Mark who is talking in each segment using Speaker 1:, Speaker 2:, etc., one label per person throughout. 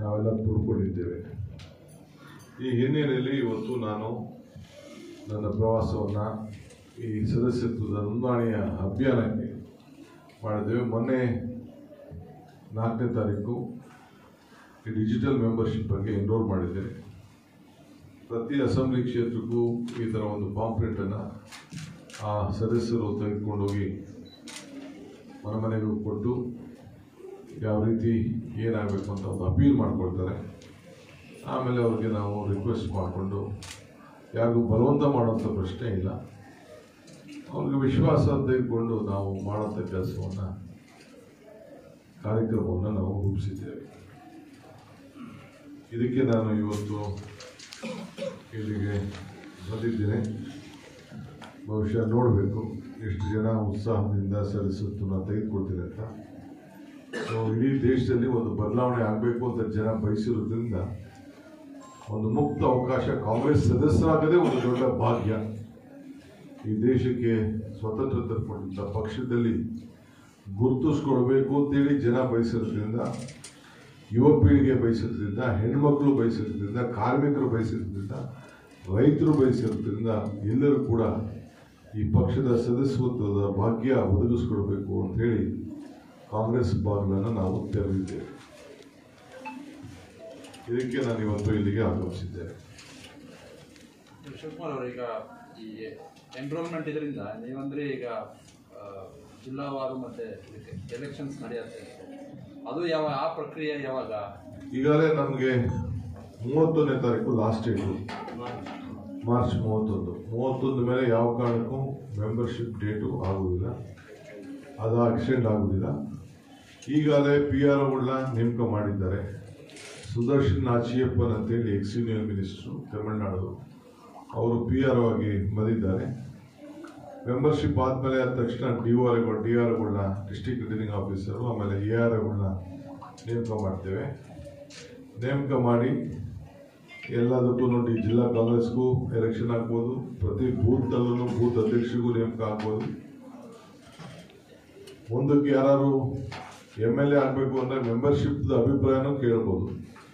Speaker 1: ನಾವೆಲ್ಲ ತುಳ್ಕೊಂಡಿದ್ದೇವೆ ಈ ಹಿನ್ನೆಲೆಯಲ್ಲಿ ಇವತ್ತು ನಾನು ನನ್ನ ಪ್ರವಾಸವನ್ನು ಈ ಸದಸ್ಯತ್ವದ ನೋಂದಣಿಯ ಅಭಿಯಾನಕ್ಕೆ ಮಾಡಿದ್ದೇವೆ ಮೊನ್ನೆ ನಾಲ್ಕನೇ ತಾರೀಕು ಈ ಡಿಜಿಟಲ್ ಮೆಂಬರ್ಶಿಪ್ ಬಗ್ಗೆ ಎನ್ರೋಲ್ ಮಾಡಿದ್ದೇನೆ ಪ್ರತಿ ಅಸೆಂಬ್ಲಿ ಕ್ಷೇತ್ರಕ್ಕೂ ಈ ಥರ ಒಂದು ಪಾಂಪ್ಲೆಟನ್ನು ಆ ಸದಸ್ಯರು ತೆಗೆದುಕೊಂಡೋಗಿ ಮನೆ ಮನೆಗೂ ಕೊಟ್ಟು ಯಾವ ರೀತಿ ಏನಾಗಬೇಕು ಅಂತ ಒಂದು ಅಪೀಲ್ ಮಾಡ್ಕೊಳ್ತಾರೆ ಆಮೇಲೆ ಅವ್ರಿಗೆ ನಾವು ರಿಕ್ವೆಸ್ಟ್ ಮಾಡಿಕೊಂಡು ಯಾರಿಗೂ ಬಲವಂತ ಮಾಡುವಂಥ ಪ್ರಶ್ನೆ ಇಲ್ಲ ಅವ್ರಿಗೆ ವಿಶ್ವಾಸ ತೆಗೆದುಕೊಂಡು ನಾವು ಮಾಡುವಂಥ ಕೆಲಸವನ್ನು ಕಾರ್ಯಕ್ರಮವನ್ನು ನಾವು ರೂಪಿಸಿದ್ದೇವೆ ಇದಕ್ಕೆ ನಾನು ಇವತ್ತು ಇಲ್ಲಿಗೆ ಬಂದಿದ್ದೇನೆ ಬಹುಶಃ ನೋಡಬೇಕು ಎಷ್ಟು ಜನ ಉತ್ಸಾಹದಿಂದ ಸದಸ್ಯತ್ವನ ತೆಗೆದುಕೊಳ್ತೀನಿ ಅಂತ ಸೊ ಇಡೀ ದೇಶದಲ್ಲಿ ಒಂದು ಬದಲಾವಣೆ ಆಗಬೇಕು ಅಂತ ಜನ ಬಯಸಿರೋದ್ರಿಂದ ಒಂದು ಮುಕ್ತ ಅವಕಾಶ ಕಾಂಗ್ರೆಸ್ ಸದಸ್ಯರಾಗದೇ ಒಂದು ದೊಡ್ಡ ಭಾಗ್ಯ ಈ ದೇಶಕ್ಕೆ ಸ್ವತಂತ್ರ ತರ್ಕೊಂಡಂಥ ಪಕ್ಷದಲ್ಲಿ ಗುರುತಿಸ್ಕೊಳ್ಬೇಕು ಅಂತೇಳಿ ಜನ ಬಯಸಿರೋದ್ರಿಂದ ಯುವ ಪೀಳಿಗೆ ಬಯಸಿರೋದ್ರಿಂದ ಹೆಣ್ಮಕ್ಳು ಬಯಸಿರೋದ್ರಿಂದ ಕಾರ್ಮಿಕರು ಬಯಸಿರೋದ್ರಿಂದ ರೈತರು ಬಯಸಿರೋದ್ರಿಂದ ಎಲ್ಲರೂ ಕೂಡ ಈ ಪಕ್ಷದ ಸದಸ್ಯತ್ವದ ಭಾಗ್ಯ ಒದಗಿಸ್ಕೊಳ್ಬೇಕು ಅಂತೇಳಿ ಕಾಂಗ್ರೆಸ್ ಬಾಗಿಲನ್ನು ನಾವು ತೆರೆದಿದ್ದೇವೆ ಇದಕ್ಕೆ ನಾನು ಇವತ್ತು ಇಲ್ಲಿಗೆ ಆಗಮಿಸಿದ್ದೇನೆ
Speaker 2: ಶಿವಕುಮಾರ್ ಅವರು ಈಗ ಈ ಎನ್ರೋಲ್ಮೆಂಟ್ ಇದರಿಂದ ನೀವಂದ್ರೆ ಈಗ ಆ, ಜಿಲ್ಲಾವಾರು ಮತ್ತೆ ಇದಕ್ಕೆ ಎಲೆಕ್ಷನ್ಸ್ ನಡೆಯುತ್ತೆ ಅದು ಯಾವ ಆ ಪ್ರಕ್ರಿಯೆ ಯಾವಾಗ
Speaker 1: ಈಗಾಗಲೇ ನಮಗೆ ಮೂವತ್ತೊಂದನೇ ತಾರೀಕು ಲಾಸ್ಟ್ ಡೇಟು ಮಾರ್ಚ್ ಮೂವತ್ತೊಂದು ಮೂವತ್ತೊಂದು ಮೇಲೆ ಯಾವ ಕಾರಣಕ್ಕೂ ಮೆಂಬರ್ಶಿಪ್ ಡೇಟು ಆಗುವುದಿಲ್ಲ ಅದು ಎಕ್ಸ್ಟೆಂಡ್ ಆಗುವುದಿಲ್ಲ ಈಗಾಗಲೇ ಪಿ ಆರ್ ಒಗಳನ್ನ ನೇಮಕ ಮಾಡಿದ್ದಾರೆ ಸುದರ್ಶನ್ ಆಚಿಯಪ್ಪನ್ ಅಂತೇಳಿ ಎಕ್ಸ್ ಯೂನಿಯನ್ ಮಿನಿಸ್ಟ್ರು ತಮಿಳುನಾಡು ಅವರು ಪಿ ಆರ್ ಆಗಿ ಬಂದಿದ್ದಾರೆ ಮೆಂಬರ್ಶಿಪ್ ಆದಮೇಲೆ ಆದ ತಕ್ಷಣ ಡಿ ಆರ್ ಡಿ ಆರ್ ಗಳನ್ನ ಡಿಸ್ಟ್ರಿಕ್ಟ್ ರಿಟರ್ನಿಂಗ್ ಆಫೀಸರು ಆಮೇಲೆ ಎ ಆರ್ ಗಳನ್ನ ನೇಮಕ ಮಾಡ್ತೇವೆ ನೇಮಕ ಮಾಡಿ ಎಲ್ಲದಕ್ಕೂ ನೋಡಿ ಜಿಲ್ಲಾ ಕಾಂಗ್ರೆಸ್ಗೂ ಎಲೆಕ್ಷನ್ ಆಗ್ಬೋದು ಪ್ರತಿ ಬೂತಲ್ಲೂ ಬೂತ್ ಅಧ್ಯಕ್ಷರಿಗೂ ನೇಮಕ ಆಗ್ಬೋದು ಮುಂದಕ್ಕೆ ಯಾರು ಎಮ್ ಎಲ್ ಎ ಆಗಬೇಕು ಅಂದರೆ ಮೆಂಬರ್ಶಿಪ್ದ ಅಭಿಪ್ರಾಯನೂ ಕೇಳ್ಬೋದು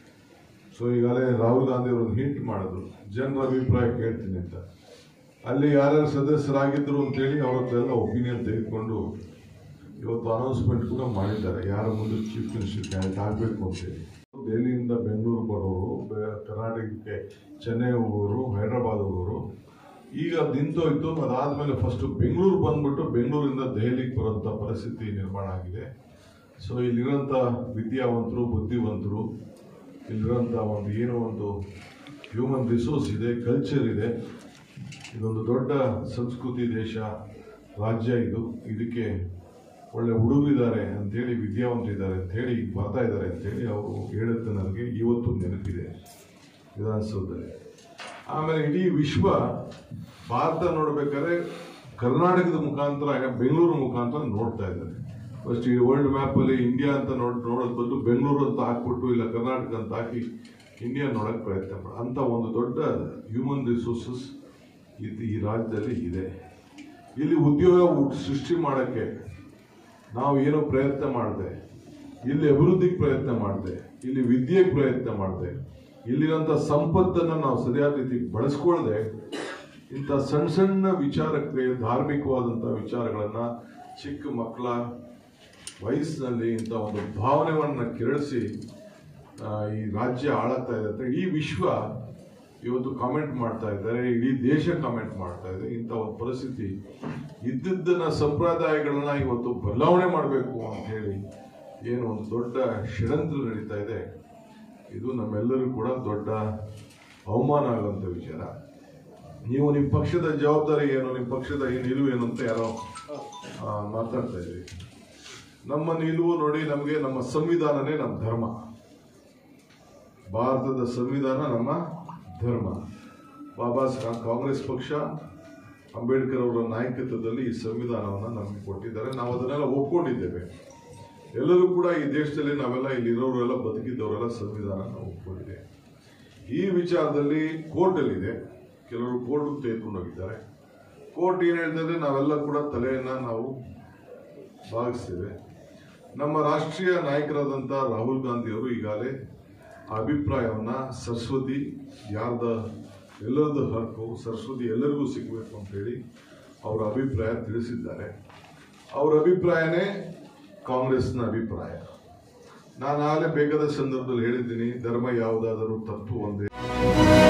Speaker 1: ಸೊ ಈಗಾಗಲೇ ರಾಹುಲ್ ಗಾಂಧಿ ಅವರನ್ನು ಹಿಂಟ್ ಮಾಡಿದ್ರು ಜನರ ಅಭಿಪ್ರಾಯ ಕೇಳ್ತೀನಿ ಅಂತ ಅಲ್ಲಿ ಯಾರ್ಯಾರು ಸದಸ್ಯರಾಗಿದ್ರು ಅಂತೇಳಿ ಅವ್ರ ಹತ್ರ ಎಲ್ಲ ಒಪಿನಿಯನ್ ತೆಗೆದುಕೊಂಡು ಇವತ್ತು ಅನೌನ್ಸ್ಮೆಂಟ್ ಕೂಡ ಮಾಡಿದ್ದಾರೆ ಯಾರ ಮುಂದೆ ಚೀಫ್ ಮಿನಿಸ್ಟರ್ ಕ್ಯಾಂಡಿಡೇಟ್ ಆಗಬೇಕು ಅಂತೇಳಿ ದೆಹಲಿಯಿಂದ ಬೆಂಗಳೂರು ಬರೋರು ಬೆ- ಕರ್ನಾಟಕಕ್ಕೆ ಚೆನ್ನೈ ಹೋಗೋರು ಹೈದರಾಬಾದ್ ಹೋಗೋರು ಈಗ ನಿಂತೋಯ್ತು ಅದಾದ್ಮೇಲೆ ಫಸ್ಟ್ ಬೆಂಗಳೂರು ಬಂದ್ಬಿಟ್ಟು ಬೆಂಗಳೂರಿಂದ ದೆಹಲಿಗೆ ಬರೋಂಥ ಪರಿಸ್ಥಿತಿ ನಿರ್ಮಾಣ ಆಗಿದೆ ಸೊ ಇಲ್ಲಿರೋಂಥ ವಿದ್ಯಾವಂತರು ಬುದ್ಧಿವಂತರು ಇಲ್ಲಿರೋಂಥ ಒಂದು ಏನೋ ಒಂದು ಹ್ಯೂಮನ್ ರಿಸೋರ್ಸ್ ಇದೆ ಕಲ್ಚರ್ ಇದೆ ಇದೊಂದು ದೊಡ್ಡ ಸಂಸ್ಕೃತಿ ದೇಶ ರಾಜ್ಯ ಇದು ಇದಕ್ಕೆ ಒಳ್ಳೆ ಹುಡುಗರಿದ್ದಾರೆ ಅಂತೇಳಿ ವಿದ್ಯಾವಂತರಿದ್ದಾರೆ ಅಂತೇಳಿ ಬರ್ತಾ ಇದ್ದಾರೆ ಅಂತೇಳಿ ಅವರು ಹೇಳಿದ್ದು ನನಗೆ ಇವತ್ತು ನೆನಪಿದೆ ವಿಧಾನಸೌಧದಲ್ಲಿ ಆಮೇಲೆ ಇಡೀ ವಿಶ್ವ ಭಾರತ ನೋಡ್ಬೇಕಾದ್ರೆ ಕರ್ನಾಟಕದ ಮುಖಾಂತರ ಬೆಂಗಳೂರು ಮುಖಾಂತರ ನೋಡ್ತಾ ಇದ್ದಾರೆ ಫಸ್ಟ್ ಈ ವರ್ಲ್ಡ್ ಮ್ಯಾಪಲ್ಲಿ ಇಂಡಿಯಾ ಅಂತ ನೋಡ್ ನೋಡೋದ್ ಬದಲು ಬೆಂಗಳೂರು ಅಂತ ಹಾಕ್ಬಿಟ್ಟು ಇಲ್ಲ ಕರ್ನಾಟಕ ಅಂತ ಹಾಕಿ ಇಂಡಿಯಾ ನೋಡಕ್ ಪ್ರಯತ್ನ ಮಾಡ ಅಂತ ಒಂದು ದೊಡ್ಡ ಹ್ಯೂಮನ್ ರಿಸೋರ್ಸಸ್ ಇದು ಈ ರಾಜ್ಯದಲ್ಲಿ ಇದೆ ಇಲ್ಲಿ ಉದ್ಯೋಗ ಹುಟ್- ಸೃಷ್ಟಿ ಮಾಡೋಕ್ಕೆ ನಾವು ಏನೋ ಪ್ರಯತ್ನ ಮಾಡಿದೆ ಇಲ್ಲಿ ಅಭಿವೃದ್ಧಿಗೆ ಪ್ರಯತ್ನ ಮಾಡಿದೆ ಇಲ್ಲಿ ವಿದ್ಯೆಗೆ ಪ್ರಯತ್ನ ಮಾಡಿದೆ ಇಲ್ಲಿರೋಂಥ ಸಂಪತ್ತನ್ನು ನಾವು ಸರಿಯಾದ ರೀತಿ ಬಳಸ್ಕೊಳ್ದೆ ಇಂಥ ಸಣ್ಣ ಸಣ್ಣ ವಿಚಾರಕ್ಕೆ ಧಾರ್ಮಿಕವಾದಂಥ ವಿಚಾರಗಳನ್ನ ಚಿಕ್ಕ ಮಕ್ಕಳ ವಯಸ್ಸಿನಲ್ಲಿ ಇಂಥ ಒಂದು ಭಾವನೆಗಳನ್ನ ಕೆರಳಿಸಿ ಆ, ಈ ರಾಜ್ಯ ಆಳತ್ತಾ ಇದೆ ಅಂತ ಈ ವಿಶ್ವ ಇವತ್ತು ಕಾಮೆಂಟ್ ಮಾಡ್ತಾ ಇದ್ದಾರೆ ಇಡೀ ದೇಶ ಕಾಮೆಂಟ್ ಮಾಡ್ತಾ ಇದೆ ಇಂಥ ಒಂದು ಪರಿಸ್ಥಿತಿ ಇದ್ದಿದ್ದನ್ನ ಸಂಪ್ರದಾಯಗಳನ್ನ ಇವತ್ತು ಬದಲಾವಣೆ ಮಾಡಬೇಕು ಅಂತ ಹೇಳಿ ಏನು ಒಂದು ದೊಡ್ಡ ಷಡ್ಯಂತ್ರ ನಡೀತಾ ಇದೆ ಇದು ನಮ್ಮೆಲ್ಲರಿಗೂ ಕೂಡ ದೊಡ್ಡ ಅವಮಾನ ಆಗುವಂಥ ವಿಚಾರ ನೀವು ನಿಮ್ಮ ಪಕ್ಷದ ಜವಾಬ್ದಾರಿ ಏನು ನಿಮ್ಮ ಪಕ್ಷದ ಈ ನಿಲುವು ಏನು ಅಂತ ಯಾರೋ ಆ, ಮಾತಾಡ್ತಾ ಇದ್ರಿ ನಮ್ಮ ನಿಲುವು ನೋಡಿ ನಮಗೆ ನಮ್ಮ ಸಂವಿಧಾನನೇ ನಮ್ಮ ಧರ್ಮ ಭಾರತದ ಸಂವಿಧಾನ ನಮ್ಮ ಧರ್ಮ ಬಾಬಾ ಸಾಹೇಬ್ ಕಾಂಗ್ರೆಸ್ ಪಕ್ಷ ಅಂಬೇಡ್ಕರ್ ಅವರ ನಾಯಕತ್ವದಲ್ಲಿ ಈ ಸಂವಿಧಾನವನ್ನು ನಮಗೆ ಕೊಟ್ಟಿದ್ದಾರೆ ನಾವು ಅದನ್ನೆಲ್ಲ ಒಪ್ಕೊಂಡಿದ್ದೇವೆ ಎಲ್ಲರೂ ಕೂಡ ಈ ದೇಶದಲ್ಲಿ ನಾವೆಲ್ಲ ಇಲ್ಲಿರೋರೆಲ್ಲ ಬದುಕಿದ್ದವರೆಲ್ಲ ಸಂವಿಧಾನ ಒಪ್ಕೊಂಡಿದೆ ಈ ವಿಚಾರದಲ್ಲಿ ಕೋರ್ಟಲ್ಲಿದೆ ಕೆಲವರು ಕೋರ್ಟ್ ತೆಗೆದುಕೊಂಡು ಹೋಗಿದ್ದಾರೆ ಕೋರ್ಟ್ ಏನು ಹೇಳ್ತದೆ ನಾವೆಲ್ಲ ಕೂಡ ತಲೆಯನ್ನ ನಾವು ಭಾಗಿಸ್ತೇವೆ ನಮ್ಮ ರಾಷ್ಟ್ರೀಯ ನಾಯಕರಾದಂಥ ರಾಹುಲ್ ಗಾಂಧಿ ಅವರು ಈಗಾಗಲೇ ಆ ಅಭಿಪ್ರಾಯವನ್ನ ಸರಸ್ವತಿ ಯಾರ್ದ ಎಲ್ಲರದ್ದು ಹಕ್ಕು ಸರಸ್ವತಿ ಎಲ್ಲರಿಗೂ ಸಿಗಬೇಕು ಅಂತೇಳಿ ಅವರ ಅಭಿಪ್ರಾಯ ತಿಳಿಸಿದ್ದಾರೆ ಅವರ ಅಭಿಪ್ರಾಯನೇ ಕಾಂಗ್ರೆಸ್ನ ಅಭಿಪ್ರಾಯ ನಾನು ಆಗಲೇ ಬೇಕಾದ ಸಂದರ್ಭದಲ್ಲಿ ಹೇಳಿದ್ದೀನಿ ಧರ್ಮ ಯಾವುದಾದರೂ ತಪ್ಪು ಒಂದೇ